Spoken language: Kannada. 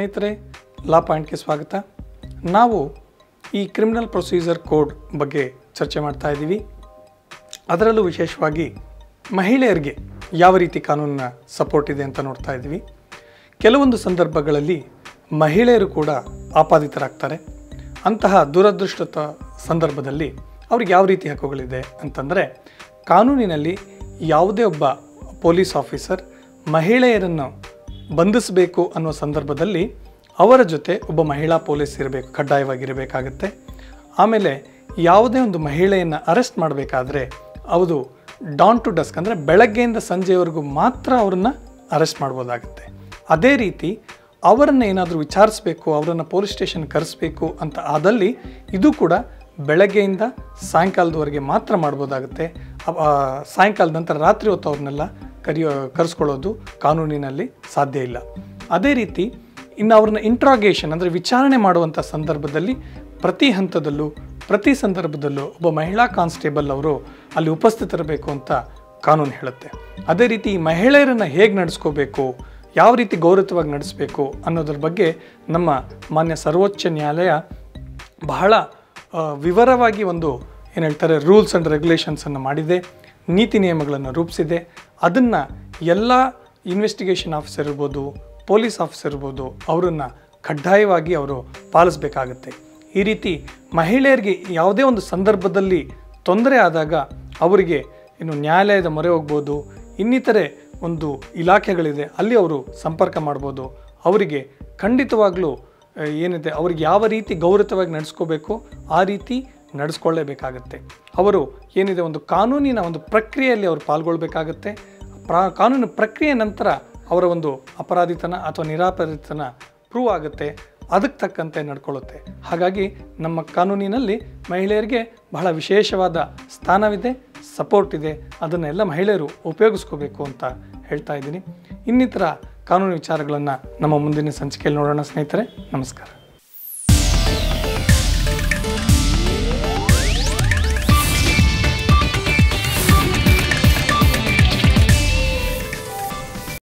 ಸ್ನೇಹಿತರೆ ಲಾ ಪಾಯಿಂಟ್ಗೆ ಸ್ವಾಗತ ನಾವು ಈ ಕ್ರಿಮಿನಲ್ ಪ್ರೊಸೀಜರ್ ಕೋಡ್ ಬಗ್ಗೆ ಚರ್ಚೆ ಮಾಡ್ತಾ ಇದ್ದೀವಿ ಅದರಲ್ಲೂ ವಿಶೇಷವಾಗಿ ಮಹಿಳೆಯರಿಗೆ ಯಾವ ರೀತಿ ಕಾನೂನಿನ ಸಪೋರ್ಟ್ ಇದೆ ಅಂತ ನೋಡ್ತಾ ಇದ್ದೀವಿ ಕೆಲವೊಂದು ಸಂದರ್ಭಗಳಲ್ಲಿ ಮಹಿಳೆಯರು ಕೂಡ ಆಪಾದಿತರಾಗ್ತಾರೆ ಅಂತಹ ದುರದೃಷ್ಟದ ಸಂದರ್ಭದಲ್ಲಿ ಅವ್ರಿಗೆ ಯಾವ ರೀತಿ ಹಕ್ಕುಗಳಿದೆ ಅಂತಂದರೆ ಕಾನೂನಿನಲ್ಲಿ ಯಾವುದೇ ಒಬ್ಬ ಪೊಲೀಸ್ ಆಫೀಸರ್ ಮಹಿಳೆಯರನ್ನು ಬಂಧಿಸಬೇಕು ಅನ್ನೋ ಸಂದರ್ಭದಲ್ಲಿ ಅವರ ಜೊತೆ ಒಬ್ಬ ಮಹಿಳಾ ಪೊಲೀಸ್ ಇರಬೇಕು ಕಡ್ಡಾಯವಾಗಿರಬೇಕಾಗತ್ತೆ ಆಮೇಲೆ ಯಾವುದೇ ಒಂದು ಮಹಿಳೆಯನ್ನು ಅರೆಸ್ಟ್ ಮಾಡಬೇಕಾದ್ರೆ ಅದು ಡಾನ್ ಟು ಡಸ್ಕ್ ಅಂದರೆ ಬೆಳಗ್ಗೆಯಿಂದ ಸಂಜೆವರೆಗೂ ಮಾತ್ರ ಅವ್ರನ್ನ ಅರೆಸ್ಟ್ ಮಾಡ್ಬೋದಾಗುತ್ತೆ ಅದೇ ರೀತಿ ಅವರನ್ನು ಏನಾದರೂ ವಿಚಾರಿಸಬೇಕು ಅವರನ್ನು ಪೊಲೀಸ್ ಸ್ಟೇಷನ್ ಕರೆಸಬೇಕು ಅಂತ ಆದಲ್ಲಿ ಇದು ಕೂಡ ಬೆಳಗ್ಗೆಯಿಂದ ಸಾಯಂಕಾಲದವರೆಗೆ ಮಾತ್ರ ಮಾಡ್ಬೋದಾಗುತ್ತೆ ಅವ- ಆ, ಸಾಯಂಕಾಲದ ನಂತರ ರಾತ್ರಿ ಹೊತ್ತು ಅವ್ರನ್ನೆಲ್ಲ ಕರೆಯೋ ಕರೆಸ್ಕೊಳ್ಳೋದು ಕಾನೂನಿನಲ್ಲಿ ಸಾಧ್ಯ ಇಲ್ಲ ಅದೇ ರೀತಿ ಇನ್ನು ಅವ್ರನ್ನ ಇಂಟ್ರಾಗೇಷನ್ ಅಂದರೆ ವಿಚಾರಣೆ ಮಾಡುವಂಥ ಸಂದರ್ಭದಲ್ಲಿ ಪ್ರತಿ ಹಂತದಲ್ಲೂ ಪ್ರತಿ ಸಂದರ್ಭದಲ್ಲೂ ಒಬ್ಬ ಮಹಿಳಾ ಕಾನ್ಸ್ಟೇಬಲ್ ಅವರು ಅಲ್ಲಿ ಉಪಸ್ಥಿತರಬೇಕು ಅಂತ ಕಾನೂನು ಹೇಳುತ್ತೆ ಅದೇ ರೀತಿ ಈ ಮಹಿಳೆಯರನ್ನು ಹೇಗೆ ನಡೆಸ್ಕೋಬೇಕು ಯಾವ ರೀತಿ ಗೌರವವಾಗಿ ನಡೆಸಬೇಕು ಅನ್ನೋದ್ರ ಬಗ್ಗೆ ನಮ್ಮ ಮಾನ್ಯ ಸರ್ವೋಚ್ಚ ನ್ಯಾಯಾಲಯ ಬಹಳ ಆ, ವಿವರವಾಗಿ ಒಂದು ಏನು ಹೇಳ್ತಾರೆ ರೂಲ್ಸ್ ಆ್ಯಂಡ್ ರೆಗ್ಯುಲೇಷನ್ಸನ್ನು ಮಾಡಿದೆ ನೀತಿ ನಿಯಮಗಳನ್ನು ರೂಪಿಸಿದೆ ಅದನ್ನು ಎಲ್ಲ ಇನ್ವೆಸ್ಟಿಗೇಷನ್ ಆಫೀಸರ್ ಇರ್ಬೋದು ಪೊಲೀಸ್ ಆಫೀಸರ್ ಇರ್ಬೋದು ಅವರನ್ನು ಕಡ್ಡಾಯವಾಗಿ ಅವರು ಪಾಲಿಸಬೇಕಾಗತ್ತೆ ಈ ರೀತಿ ಮಹಿಳೆಯರಿಗೆ ಯಾವುದೇ ಒಂದು ಸಂದರ್ಭದಲ್ಲಿ ತೊಂದರೆ ಆದಾಗ ಅವರಿಗೆ ಇನ್ನು ನ್ಯಾಯಾಲಯದ ಮೊರೆ ಹೋಗ್ಬೋದು ಇನ್ನಿತರೆ ಒಂದು ಇಲಾಖೆಗಳಿದೆ ಅಲ್ಲಿ ಅವರು ಸಂಪರ್ಕ ಮಾಡ್ಬೋದು ಅವರಿಗೆ ಖಂಡಿತವಾಗ್ಲೂ ಆ, ಏನಿದೆ ಅವ್ರಿಗೆ ಯಾವ ರೀತಿ ಗೌರವವಾಗಿ ನಡೆಸ್ಕೋಬೇಕು ಆ ರೀತಿ ನಡೆಸ್ಕೊಳ್ಳೇಬೇಕಾಗತ್ತೆ ಅವರು ಏನಿದೆ ಒಂದು ಕಾನೂನಿನ ಒಂದು ಪ್ರಕ್ರಿಯೆಯಲ್ಲಿ ಅವರು ಪಾಲ್ಗೊಳ್ಬೇಕಾಗತ್ತೆ ಪ್ರಾ ಕಾನೂನು ಪ್ರಕ್ರಿಯೆ ನಂತರ ಅವರ ಒಂದು ಅಪರಾಧಿತನ ಅಥವಾ ನಿರಾಪರಾಧಿತನ ಪ್ರೂವ್ ಆಗುತ್ತೆ ಅದಕ್ಕೆ ತಕ್ಕಂತೆ ನಡ್ಕೊಳ್ಳುತ್ತೆ ಹಾಗಾಗಿ ನಮ್ಮ ಕಾನೂನಿನಲ್ಲಿ ಮಹಿಳೆಯರಿಗೆ ಬಹಳ ವಿಶೇಷವಾದ ಸ್ಥಾನವಿದೆ ಸಪೋರ್ಟ್ ಇದೆ ಅದನ್ನೆಲ್ಲ ಮಹಿಳೆಯರು ಉಪಯೋಗಿಸ್ಕೋಬೇಕು ಅಂತ ಹೇಳ್ತಾ ಇದ್ದೀನಿ ಇನ್ನಿತರ ಕಾನೂನು ವಿಚಾರಗಳನ್ನು ನಮ್ಮ ಮುಂದಿನ ಸಂಚಿಕೆಯಲ್ಲಿ ನೋಡೋಣ ಸ್ನೇಹಿತರೆ ನಮಸ್ಕಾರ